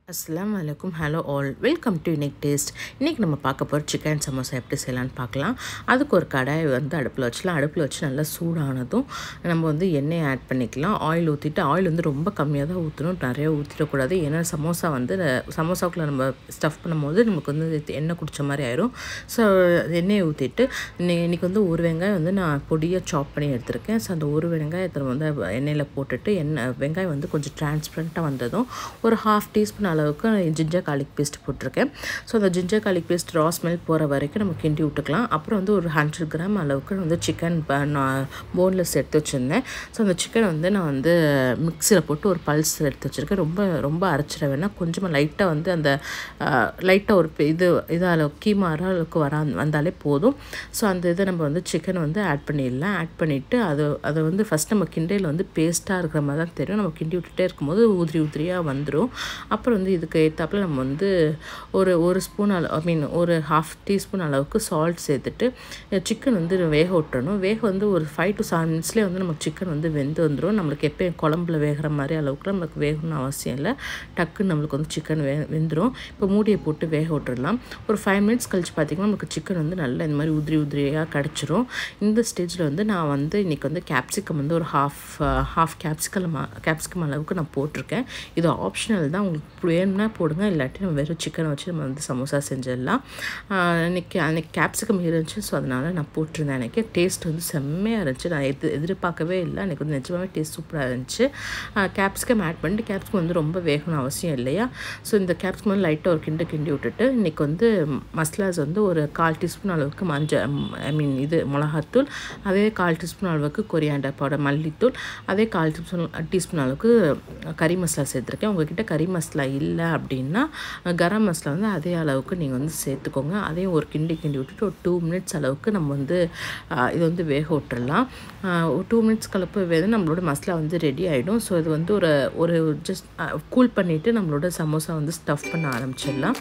அஸ்ஸலாமு அலைக்கும் hello all welcome to unique taste இன்றைக்கி நம்ம பார்க்க போகிற சிக்கன் சமோசா எப்படி செய்யலான்னு பார்க்கலாம் அதுக்கு ஒரு கடாய் வந்து அடுப்பில் வச்சுலாம் அடுப்பில் வச்சு நல்லா சூடானதும் நம்ம வந்து எண்ணெய் ஆட் பண்ணிக்கலாம் ஆயில் ஊற்றிட்டு ஆயில் வந்து ரொம்ப கம்மியாக தான் ஊற்றணும் நிறைய ஊற்றிடக்கூடாது ஏன்னா சமோசா வந்து சமோசாவுக்குள்ள நம்ம ஸ்டஃப் பண்ணும்போது நமக்கு வந்து இது எண்ணெய் குடிச்ச மாதிரி ஆயிரும் ஸோ எண்ணெயை ஊற்றிட்டு இன்றைக்கி வந்து ஒரு வெங்காயம் வந்து நான் பொடியாக சாப் பண்ணி எடுத்திருக்கேன் ஸோ அந்த ஒரு வெங்காயத்தை வந்து எண்ணெயில் போட்டுட்டு எண்ணெய் வெங்காயம் வந்து கொஞ்சம் டிரான்ஸ்பரண்ட்டாக வந்ததும் ஒரு ஹாஃப் டீஸ்பூன் அளவுக்கு ஜிஞ்சர் கார்லிக் பேஸ்ட் போட்டிருக்கேன் ஸோ அந்த ginger garlic paste raw smell போகிற வரைக்கும் நம்ம கிண்டி விட்டுக்கலாம் அப்புறம் வந்து ஒரு ஹண்ட்ரட் கிராம் அளவுக்கு வந்து சிக்கன் போன்லெஸ் எடுத்து வச்சுருந்தேன் ஸோ அந்த சிக்கனை வந்து நான் வந்து மிக்சியில் போட்டு ஒரு பல்ஸ் எடுத்து வச்சுருக்கேன் ரொம்ப ரொம்ப அரைச்சிட வேணாம் கொஞ்சமாக லைட்டாக வந்து அந்த லைட்டாக ஒரு இது இது அளவு கீமா அளவுக்கு வர வந்தாலே போதும் ஸோ அந்த இதை நம்ம வந்து சிக்கனை வந்து ஆட் பண்ணிடலாம் ஆட் பண்ணிவிட்டு அது அதை வந்து ஃபஸ்ட் நம்ம கிண்டையில் வந்து பேஸ்ட்டாக இருக்கிற மாதிரி தான் தெரியும் நம்ம கிண்டி விட்டுட்டே இருக்கும்போது உதிரி உதிரியாக வந்துடும் அப்புறம் வந்து இதுக்கு ஏற்றாப்புல நம்ம வந்து ஒரு ஒரு ஸ்பூன் அளவு ஐ மீன் ஒரு ஹாஃப் டீஸ்பூன் அளவுக்கு சால்ட் சேர்த்துட்டு சிக்கன் வந்து வேக விட்டுறணும் வேக வந்து ஒரு ஃபைவ் டு செவன் மினிட்ஸ்லேயே வந்து நமக்கு சிக்கன் வந்து வெந்து வந்துடும் நம்மளுக்கு எப்போயும் குழம்புல வேகிற மாதிரி அளவுக்கு நம்மளுக்கு வேகணும்னு அவசியம் இல்லை டக்குன்னு நம்மளுக்கு வந்து சிக்கன் வே வெந்துடும் இப்போ மூடியை போட்டு வேக விட்டுடலாம் ஒரு ஃபைவ் மினிட்ஸ் கழிச்சு பார்த்திங்கன்னா நமக்கு சிக்கன் வந்து நல்லா இந்த மாதிரி உதிரி உதிரியாக கிடச்சிரும் இந்த ஸ்டேஜில் வந்து நான் வந்து இன்றைக்கி வந்து கேப்சிகம் வந்து ஒரு ஹாஃப் ஹாஃப் கேப்சிகம் கேப்சிகம் அளவுக்கு நான் போட்டிருக்கேன் இது ஆப்ஷனல் தான் உங்களுக்கு வேணும்னா போடுங்க இல்லாட்டி நம்ம வெறும் சிக்கனை வச்சு நம்ம வந்து சமோசா செஞ்சிடலாம் அன்றைக்கி அன்றைக்கி கேப்சிகம் இருந்துச்சு ஸோ அதனால் நான் போட்டிருந்தேன் எனக்கு டேஸ்ட் வந்து செம்மையாக இருந்துச்சு நான் எது எதிர்பார்க்கவே இல்லை எனக்கு வந்து நிஜமாகவே டேஸ்ட் சூப்பராக இருந்துச்சு கேப்சிகம் ஆட் பண்ணிட்டு கேப்சிகம் வந்து ரொம்ப வேகணும் அவசியம் இல்லையா ஸோ இந்த கேப்சிகம் வந்து லைட்டாக ஒரு கிண்டு கிண்டி விட்டுட்டு இன்றைக்கி வந்து மசாலாஸ் வந்து ஒரு கால் டீஸ்பூன் அளவுக்கு மஞ்சள் ஐ மீன் இது மிளகாத்தூள் அதே கால் டீஸ்பூன் அளவுக்கு கொரியாண்டர் பவுடர் மல்லித்தூள் அதே கால் டீஸ்பூன் டீஸ்பூன் அளவுக்கு கறி மசாலா சேர்த்துருக்கேன் உங்ககிட்ட கறி மசாலா இல்லை அப்படின்னா கரம் மசாலா வந்து அதே அளவுக்கு நீங்கள் வந்து சேர்த்துக்கோங்க அதையும் ஒரு கிண்டி கிண்டி விட்டுட்டு ஒரு டூ மினிட்ஸ் அளவுக்கு நம்ம வந்து இது வந்து வேக விட்டுறலாம் ஒரு டூ மினிட்ஸ் கலப்பு வேது நம்மளோட மசாலா வந்து ரெடி ஆகிடும் ஸோ இது வந்து ஒரு ஒரு ஜஸ்ட் கூல் பண்ணிவிட்டு நம்மளோட சமோசா வந்து ஸ்டஃப் பண்ண ஆரம்பிச்சிடலாம்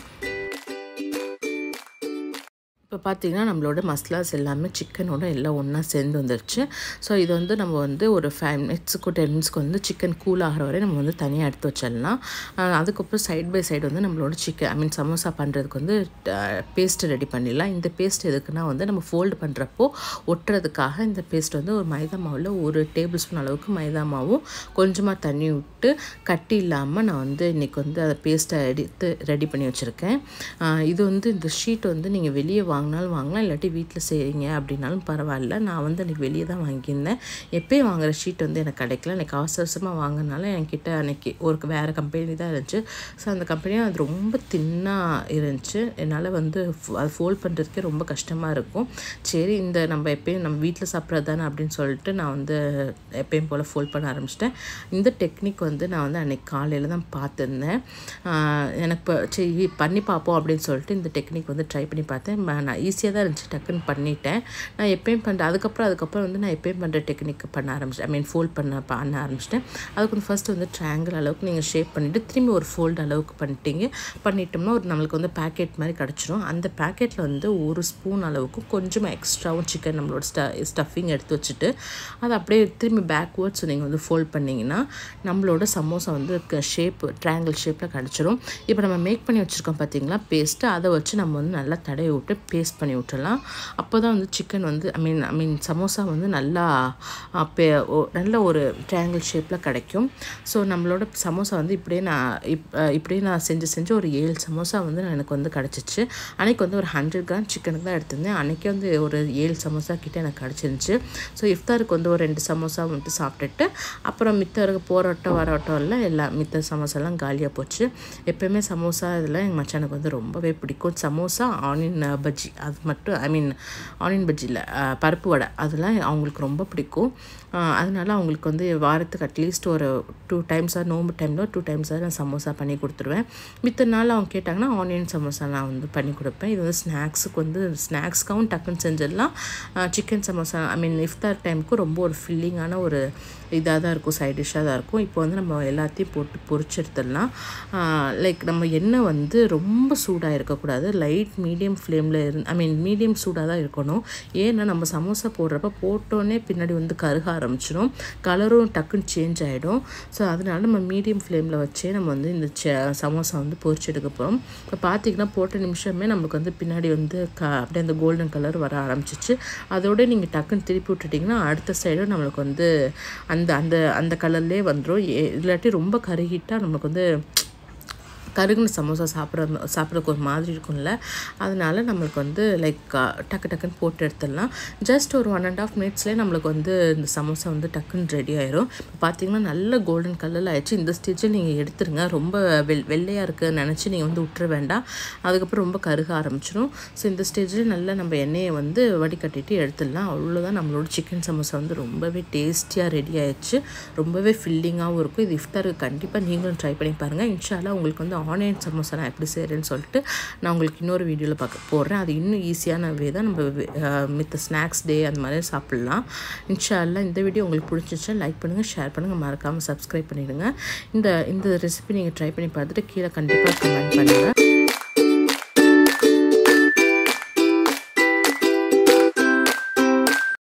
இப்போ பார்த்திங்கன்னா நம்மளோட மசாலாஸ் எல்லாமே சிக்கனோட எல்லாம் ஒன்றா சேர்ந்து வந்துருச்சு ஸோ இது வந்து நம்ம வந்து ஒரு ஃபைவ் மினிட்ஸுக்கு டென் மினிட்ஸ்க்கு வந்து சிக்கன் கூல் ஆகிற வரை நம்ம வந்து தனியாக எடுத்து வச்சிடலாம் அதுக்கப்புறம் சைட் பை சைடு வந்து நம்மளோட சிக்கன் ஐ மீன் சமோசா பண்ணுறதுக்கு வந்து பேஸ்ட்டு ரெடி பண்ணிடலாம் இந்த பேஸ்ட் எதுக்குன்னா வந்து நம்ம ஃபோல்டு பண்ணுறப்போ ஒட்டுறதுக்காக இந்த பேஸ்ட் வந்து ஒரு மைதா மாவில் ஒரு டேபிள் ஸ்பூன் அளவுக்கு மைதா மாவும் கொஞ்சமாக தண்ணி விட்டு கட்டி இல்லாமல் நான் வந்து இன்றைக்கி வந்து அதை பேஸ்ட்டை எடுத்து ரெடி பண்ணி வச்சுருக்கேன் இது வந்து இந்த ஷீட் வந்து நீங்கள் வெளியே வாங்கினாலும் வாங்கலாம் இல்லாட்டி வீட்டில் செய்கிறீங்க அப்படின்னாலும் பரவாயில்ல நான் வந்து அன்றைக்கி வெளியே தான் வாங்கியிருந்தேன் எப்போயும் வாங்குகிற ஷீட் வந்து எனக்கு கிடைக்கல எனக்கு அவசர அவசரமாக வாங்கினால என்கிட்ட அன்றைக்கி ஒரு வேறு கம்பெனி தான் இருந்துச்சு ஸோ அந்த கம்பெனியும் அது ரொம்ப தின்னாக இருந்துச்சு என்னால் வந்து அது ஃபோல்ட் பண்ணுறதுக்கே ரொம்ப கஷ்டமாக இருக்கும் சரி இந்த நம்ம எப்பயும் நம்ம வீட்டில் சாப்பிட்றது தானே அப்படின்னு சொல்லிட்டு நான் வந்து எப்பயும் போல் ஃபோல்ட் பண்ண ஆரம்பிச்சிட்டேன் இந்த டெக்னிக் வந்து நான் வந்து அன்றைக்கி காலையில் தான் பார்த்துருந்தேன் எனக்கு சரி பண்ணி பார்ப்போம் அப்படின்னு சொல்லிட்டு இந்த டெக்னிக் வந்து ட்ரை பண்ணி பார்த்தேன் நான் ஈஸியாக தான் இருந்துச்சு டக்குன்னு பண்ணிட்டேன் நான் எப்பயும் பண்ணுறேன் அதுக்கப்புறம் அதுக்கப்புறம் வந்து நான் எப்பயும் பண்ணுற டெக்னிக் பண்ண ஆரம்பிச்சிட்டேன் ஐ மீன் ஃபோல்ட் பண்ண பண்ண ஆரம்பிச்சிட்டேன் அதுக்கு வந்து ஃபஸ்ட்டு வந்து ட்ரையாங்கிள் அளவுக்கு நீங்கள் ஷேப் பண்ணிவிட்டு திரும்பி ஒரு ஃபோல்டு அளவுக்கு பண்ணிட்டீங்க பண்ணிட்டோம்னா ஒரு நம்மளுக்கு வந்து பேக்கெட் மாதிரி கிடச்சிரும் அந்த பேக்கெட்டில் வந்து ஒரு ஸ்பூன் அளவுக்கு கொஞ்சமாக எக்ஸ்ட்ராவும் சிக்கன் நம்மளோட ஸ்ட ஸ்டஃபிங் எடுத்து வச்சுட்டு அதை அப்படியே திரும்பி பேக்வேர்ட்ஸ் நீங்கள் வந்து ஃபோல்ட் பண்ணிங்கன்னா நம்மளோட சமோசா வந்து ஷேப் ட்ரையாங்கிள் ஷேப்பில் கிடச்சிரும் இப்போ நம்ம மேக் பண்ணி வச்சுருக்கோம் பார்த்தீங்களா பேஸ்ட்டு அதை வச்சு நம்ம வந்து நல்லா தடவி விட்டு பேஸ்ட் பண்ணி விட்டுடலாம் அப்போ தான் வந்து சிக்கன் வந்து ஐ மீன் ஐ மீன் சமோசா வந்து நல்லா பே நல்ல ஒரு ட்ரையாங்கிள் ஷேப்பில் கிடைக்கும் ஸோ நம்மளோட சமோசா வந்து இப்படியே நான் இப் இப்படியே நான் செஞ்சு செஞ்சு ஒரு ஏழு சமோசா வந்து எனக்கு வந்து கிடச்சிச்சு அன்றைக்கி வந்து ஒரு ஹண்ட்ரட் கிராம் சிக்கனுக்கு தான் எடுத்திருந்தேன் அன்றைக்கி வந்து ஒரு ஏழு சமோசா கிட்டே எனக்கு கிடச்சிருந்துச்சு ஸோ இஃப்தாருக்கு வந்து ஒரு ரெண்டு சமோசா வந்துட்டு சாப்பிட்டுட்டு அப்புறம் மித்த போராட்டம் வரட்டம் எல்லாம் எல்லாம் மித்த சமோசாலாம் காலியாக போச்சு எப்போயுமே சமோசா இதெல்லாம் எங்கள் மச்சானுக்கு வந்து ரொம்பவே பிடிக்கும் சமோசா ஆனியன் பஜ்ஜி அது மட்டும் ஐ மீன் ஆனியன் பஜ்ஜியில் பருப்பு வடை அதெல்லாம் அவங்களுக்கு ரொம்ப பிடிக்கும் அதனால அவங்களுக்கு வந்து வாரத்துக்கு அட்லீஸ்ட் ஒரு டூ டைம்ஸாக நோம்பு டைமில் டூ டைம்ஸாக நான் சமோசா பண்ணி கொடுத்துருவேன் மித்த நாள் அவங்க கேட்டாங்கன்னா ஆனியன் சமோசா நான் வந்து பண்ணி கொடுப்பேன் இது வந்து ஸ்நாக்ஸுக்கு வந்து ஸ்நாக்ஸ்க்காகவும் டக்குன்னு செஞ்சிடலாம் சிக்கன் சமோசா ஐ மீன் இஃப்தார் டைமுக்கு ரொம்ப ஒரு ஃபில்லிங்கான ஒரு இதாக தான் இருக்கும் சைட் டிஷ்ஷாக தான் இருக்கும் இப்போ வந்து நம்ம எல்லாத்தையும் போட்டு பொரிச்சு எடுத்துடலாம் லைக் நம்ம எண்ணெய் வந்து ரொம்ப சூடாக இருக்கக்கூடாது லைட் மீடியம் ஃப்ளேமில் இருந்து ஐ மீன் மீடியம் சூடாக தான் இருக்கணும் ஏன்னா நம்ம சமோசா போடுறப்ப போட்டோன்னே பின்னாடி வந்து கருக ஆரம்பிச்சிடும் கலரும் டக்குன்னு சேஞ்ச் ஆகிடும் ஸோ அதனால நம்ம மீடியம் ஃப்ளேமில் வச்சே நம்ம வந்து இந்த ச சமோசா வந்து பொரிச்சு எடுக்க போகிறோம் இப்போ பார்த்திங்கன்னா போட்ட நிமிஷமே நம்மளுக்கு வந்து பின்னாடி வந்து க அப்படியே அந்த கோல்டன் கலர் வர ஆரம்பிச்சிச்சு அதோட நீங்கள் டக்குன்னு திருப்பி விட்டுட்டிங்கன்னா அடுத்த சைடும் நம்மளுக்கு வந்து அந்த அந்த அந்த கலர்லேயே வந்துடும் இல்லாட்டி ரொம்ப கருகிட்டால் நம்மளுக்கு வந்து கருகுன சமோசா சாப்பிட்ற சாப்பிட்றதுக்கு ஒரு மாதிரி இருக்கும்ல அதனால நம்மளுக்கு வந்து லைக் டக்கு டக்குன்னு போட்டு எடுத்துடலாம் ஜஸ்ட் ஒரு ஒன் அண்ட் ஆஃப் மினிட்ஸ்லேயே நம்மளுக்கு வந்து இந்த சமோசா வந்து டக்குன்னு ரெடி ஆயிரும் இப்போ பார்த்தீங்கன்னா நல்ல கோல்டன் கலரில் ஆயிடுச்சு இந்த ஸ்டேஜில் நீங்கள் எடுத்துருங்க ரொம்ப வெள் வெள்ளையாக இருக்குன்னு நினச்சி நீங்கள் வந்து விட்டுற வேண்டாம் அதுக்கப்புறம் ரொம்ப கருக ஆரம்பிச்சிடும் ஸோ இந்த ஸ்டேஜில் நல்லா நம்ம எண்ணெயை வந்து வடிகட்டிட்டு எடுத்துடலாம் அவ்வளோதான் நம்மளோட சிக்கன் சமோசா வந்து ரொம்பவே டேஸ்டியாக ரெடி ஆயிடுச்சு ரொம்பவே ஃபில்லிங்காகவும் இருக்கும் இது இஃப்தாருக்கு கண்டிப்பாக நீங்களும் ட்ரை பண்ணி பாருங்கள் இன்ஷால்லாம் உங்களுக்கு வந்து ஆனியன் சமோசா நான் எப்படி செய்கிறேன்னு சொல்லிட்டு நான் உங்களுக்கு இன்னொரு வீடியோவில் பார்க்க போடுறேன் அது இன்னும் ஈஸியான வே தான் நம்ம மித்த ஸ்நாக்ஸ் டே அந்த மாதிரி சாப்பிட்லாம் இன்ஷால்லாம் இந்த வீடியோ உங்களுக்கு பிடிச்சிச்சா லைக் பண்ணுங்கள் ஷேர் பண்ணுங்கள் மறக்காமல் சப்ஸ்கிரைப் பண்ணிவிடுங்க இந்த இந்த ரெசிபி நீங்கள் ட்ரை பண்ணி பார்த்துட்டு கீழே கண்டிப்பாக கமெண்ட் பண்ணுங்கள்